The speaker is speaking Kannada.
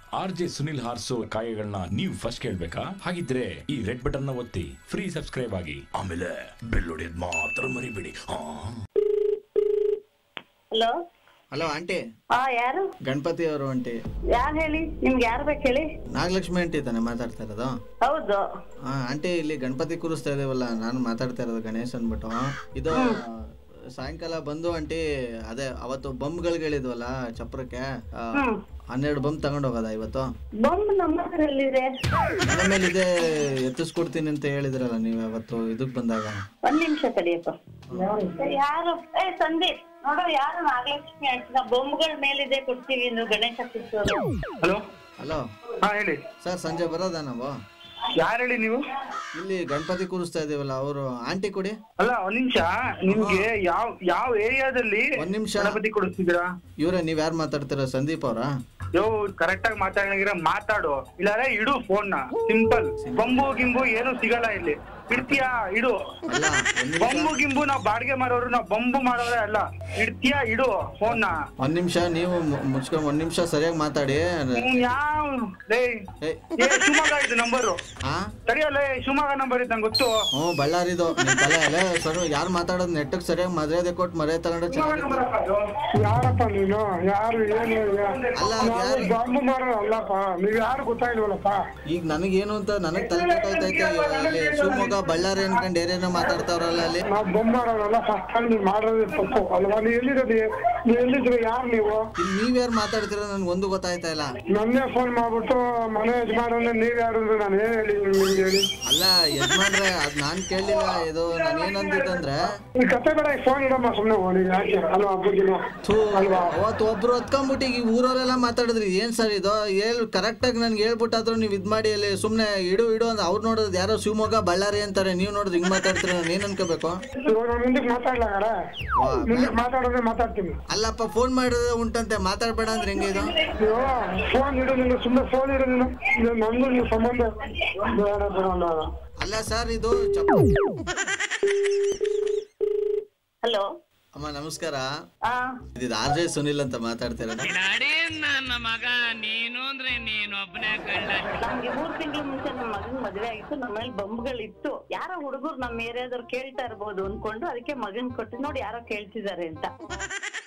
ಆರ್ ಜೆ ಸುನಿಲ್ ಹಾರ್ಸೋ ಕಾಯಗಳನ್ನ ನೀವು ಫಸ್ಟ್ ಕೇಳ್ಬೇಕಾ ಹಾಗಿದ್ರೆ ಈ ರೆಡ್ ಬಟನ್ ನ ಒತ್ತಿ ಫ್ರೀ ಸಬ್ಸ್ಕ್ರೈಬ್ ಆಗಿ ಆಮೇಲೆ ಬೆಲ್ ಹೊಡೆಯೋದ್ ಮಾತ್ರ ಮರಿಬೇಡಿ ಹಾ ಹಲೋ ಹಲೋ ಆಂಟಿ ಹಾ ಯಾರು ಗಣಪತಿ ಅವರು ಆಂಟಿ ಯಾರು ಹೇಳಿ ನಿಮ್ಗೆ ಯಾರು ಬೇಕು ಹೇಳಿ ನಾಗಲಕ್ಷ್ಮಿ ಆಂಟಿ ತಾನೆ ಮಾತಾಡ್ತಾ ಇರೋದು ಹೌದು ಹಾ ಆಂಟಿ ಇಲ್ಲಿ ಗಣಪತಿ ಕೂರಿಸ್ತಾ ಇದೀವಲ್ಲ ನಾನು ಮಾತಾಡ್ತಾ ಇರೋದು ಗಣೇಶ್ ಅಂದ್ಬಿಟ್ಟು ಇದು ಸಾಯಂಕಾಲ ಬಂದು ಆಂಟಿ ಅದೇ ಅವತ್ತು ಬಂಬ್ಗಳಿಗೆ ಹೇಳಿದ್ವಲ್ಲ ಚಪ್ರಕ್ಕೆ ಆ, ಹನ್ನೆರಡು ಬಂಬ್ ತಗೊಂಡ್ ಹೋಗೋದ ಇವತ್ತು ಬೊಂಬ್ ನಮ್ಮ ಹತ್ರ ಎಲ್ಲಿದೆ ಮನೆ ಮೇಲೆ ಇದೆ ಎತ್ತಿಸ್ಕೊಡ್ತೀನಿ ಅಂತ ಹೇಳಿದ್ರಲ್ಲ ನೀವು ಅವತ್ತು ಇದಕ್ ಬಂದಾಗ ಒಂದ್ ನಿಮಿಷ ತಡಿಯಪ್ಪ ಯಾರು ಏ ಸಂದೀಪ್ ನೋಡು ಯಾರು ನಾಗಲಕ್ಷ್ಮಿ ಅಂಟಿನ ಬೊಂಬ್ಗಳ ಮೇಲಿದೆ ಕೊಡ್ತೀವಿ ನೀವು ಗಣೇಶ ಕೂರ್ಸೋದು ಹಲೋ ಹಲೋ ಹಾ ಹೇಳಿ ಸರ್ ಸಂಜೆ ಬರೋದಾ ನಾವು ಯಾರು ಹೇಳಿ ನೀವು ಇಲ್ಲಿ ಗಣಪತಿ ಕೂರಿಸ್ತಾ ಇದೀವಲ್ಲ ಅವರು ಆಂಟಿ ಕೊಡಿ ಅಲ್ಲ ಒಂದ್ ನಿಮಿಷ ನಿಮ್ಗೆ ಯಾವ ಯಾವ ಏರಿಯಾದಲ್ಲಿ ಒಂದ್ ನಿಮಿಷ ಗಣಪತಿ ಕೊಡಿಸ್ತಿದ್ದೀರಾ ಇವ್ರೆ ನೀವ್ ಯಾರು ಮಾತಾಡ್ತೀರಾ ಸಂದೀಪ್ ಅವರಾ ಯೋ ಕರೆಕ್ಟ್ ಆಗಿ ಮಾತಾಡಿದ್ರೆ ಮಾತಾಡು ಇಲ್ಲಾರೆ ಇಡು ಫೋನ್ ನ ಸಿಂಪಲ್ ಬಂಬು ಗಿಂಬು ಏನು ಸಿಗಲ್ಲ ಇಲ್ಲಿ ಇಡ್ತೀಯಾ ಇಡು ಅಲ್ಲ ಒಂದ್ ನಿಮಿಷ ಬಂಬು ಗಿಂಬು ನಾವ್ ಬಾಡಿಗೆ ಮಾರೋರು ನಾವ್ ಬಂಬು ಮಾಡೋರೇ ಅಲ್ಲ ಇಡ್ತೀಯಾ ಇಡು ಫೋನ್ ನ ಒಂದ್ ನಿಮಿಷ ನೀವು ಮು- ಮುಚ್ಕೊಂಡ್ ಒಂದ್ ನಿಮಿಷ ಸರಿಯಾಗಿ ಮಾತಾಡಿ ಹ್ಮ್, ಯಾವ ಲೇ ಏ, ಏ ಶಿವಮೊಗ್ಗ ಇದು ನಂಬರು ಹಾ ಸರಿಯಲ್ಲ ಶಿವಮೊಗ್ಗ ನಂಬರ್ ಇದು ನಂಗೆ ಗೊತ್ತು ಹ್ಞೂ ಬಳ್ಳಾರಿದು ನಿಮ್ ತಲೆ ಅಲ್ಲೇ ಸರ್ ಯಾರು ಮಾತಾಡೋದು ನೆಟ್ಟಗ್ ಸರಿಯಾಗಿ ಮರ್ಯಾದೆ ಕೊಟ್ಟು ಮರ್ಯಾದೆ ತಗೊಂಡ್ರೆ ಚೆನ್ನಾಗಿ ಯಾರಪ್ಪ ನೀನು ಯಾರು ಏನು ಅಲ್ಲ ನಾವು ಯಾರು ಬಾಂಬು ಮಾರೋ ಅಲ್ಲಪ್ಪ ನೀವ್ ಯಾರು ಗೊತ್ತಾಗಿಲ್ವಲ್ಲಪ್ಪ ಈಗ ನನಗೇನು ಅಂತ ನನಗ್ ತಲೆ ಕೆಟ್ಟೋಯ್ತೈತೆ ಅಲ್ಲಿ ಶಿವಮೊಗ್ಗ ಬಳ್ಳಾರಿ ಅನ್ಕೊಂಡು ಏನೇನೋ ಮಾತಾಡ್ತಾವ್ರಲ್ಲ ಅಲ್ಲಿ ನಾವು ಬೊಂಬ್ ಮಾರೋರಲ್ಲ ಫಸ್ಟ್ ಟೈಮ್ ನೀವು ಮಾಡೋದೇ ತಪ್ಪು ಅಲ್ವಾ ನೀವು ಎಲ್ಲಿರೋದು ನೀವು ಎಲ್ಲಿದ್ರೆ ಯಾರು ನೀವು ಇಲ್ಲಿ ನೀವ್ಯಾರು ಮಾತಾಡ್ತೀರ ನನ್ಗೆ ಒಂದು ಗೊತ್ತಾಯ್ತಾ ಇಲ್ಲ ನನ್ನೇ ಫೋನ್ ಮಾಡ್ಬಿಟ್ಟು ಮನೆ ಯಜಮಾನನ್ನ ನೀವ್ ಯಾರು ಅಂದ್ರೆ ನಾನು ಏನ್ ಹೇಳಿ ನಿಮ್ಗೆ ಹೇಳಿ ಅಲ್ಲ ಯಜಮಾನ್ರೆ ಅದ್ ನಾನ್ ಕೇಳಲಿಲ್ಲ ಇದು ನಾನು ಏನಂದಿತ್ತಂದ್ರೆ ಈ ಕತೆ ಬೇಡ ಫೋನ್ ಇಡಮ್ಮ ಸುಮ್ಮನೆ ಹೋಗಿ ಯಾಕೆ ಅಲ್ವಾ ಬುದ್ಧಿನ ಥೂ ಅವತ್ತು ಒಬ್ರು ಹೊತ್ಕೊಂಡ್ಬಿಟ್ಟು ಈಗ ಊರವರೆಲ್ಲ ಮಾತಾಡಿದ್ರಿ ಏನ್ ಸರ್ ಇದು ಹೇಳ್ ಕರೆಕ್ಟ್ ಆಗಿ ನನ್ಗೆ ಹೇಳ್ಬಿಟ್ಟಾದ್ರು ನೀವು ಇದ್ ಮಾಡಿ ಅಲ್ಲಿ ಸುಮ್ನೆ ಇಡು ಇಡು ಅಂತ ಅವ್ರು ನೋಡಿದ್ ಯಾರೋ ಶಿವಮೊಗ್ಗ ಬಳ್ಳಾರಿ ಅಂತಾರೆ ನೀವು ನೋಡಿದ್ರೆ ಹಿಂಗ್ ಮಾತಾಡ್ತೀರ ನಾನು ಏನ್ ಅನ್ಕೋಬೇಕು ಇವಾಗ ನಾನು ಮುಂದಕ್ಕೆ ಮಾತಾಡ್ಲಾಗಾರ ವಾ, ಮುಂದಕ್ಕೆ ಮಾತಾಡೋದೇ ಮಾತಾಡ್ತೀನಿ ಅಲ್ಲಪ್ಪ ಫೋನ್ ಮಾಡಿದ್ರೆ ಉಂಟಂತೆ ಮಾತಾಡ್ಬೇಡ ಅಂದ್ರೆ ಹೆಂಗೆ ಇದು ನೀವು ಫೋನ್ ಇಡು ನೀನು ಸುಮ್ಮನೆ ಫೋನ್ ಇಡು ನೀನು ಇದು ನಮ್ದು ನೀವು ಸಂಬಂಧ ಬೇಡ ಬರೋಣ ಅಲ್ಲ ಸರ್ ಇದು ಚಪ್ಪ ಹಲೋ ಅಮ್ಮ ನಮಸ್ಕಾರ ಹಾ ಇದು ಆರ್ ಜೆ ಸುನಿಲ್ ಅಂತ ಮಾತಾಡ್ತಿರೋದು ನಡಿ ನನ್ನ ಮಗ ನೀನು ಅಂದ್ರೆ ನೀನೊಬ್ಬನೇ ಕಳ್ಳ ನಮ್ಗೆ ಮೂರ್ ತಿಂಗಳ ಮುಂಚೆ ನಮ್ಮ ಮಗನ್ ಮದ್ವೆ ಆಗಿತ್ತು ನಮ್ಮನೇಲಿ ಬಂಬ್ಗಳಿತ್ತು ಯಾರೋ ಹುಡುಗರು ನಮ್ಮ ಏರಿಯಾದವ್ರು ಕೇಳ್ತಾ ಇರ್ಬೋದು ಅನ್ಕೊಂಡು ಅದಕ್ಕೆ ಮಗನ್ ಕೊಟ್ಟು ನೋಡಿ ಯಾರೋ ಕೇಳ್ತಿದ್ದಾರೆ ಅಂತ